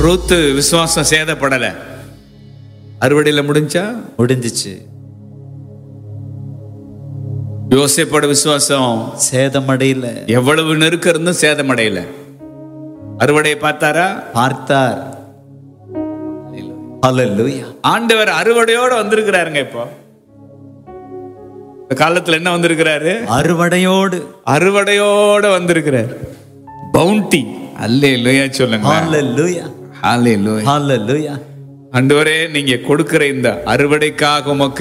ரூத்து விசுவாசம் சேதப்படல அறுவடையில முடிஞ்சா முடிஞ்சிச்சு யோசேப்போட விசுவாசம் சேதமடையில எவ்வளவு நெருக்கம் இருந்தும் சேதமடையல அறுவடையை பார்த்தாரா பார்த்தார் ஹalleluya ஆண்டவர் அறுவடையோட வந்திருக்கிறாருங்க இப்போ இந்த காலத்துல என்ன வந்திருக்கிறாரு அறுவடையோடு அறுவடையோட வந்திருக்கிறார் பவுண்டி அல்லே இல்லையா சொல்லுங்க ஹalleluya அல்லே இல்லையா ஹalleluya ஆண்டவரே நீங்க கொடுக்கிற இந்த அறுவடைக்காக உமக்கு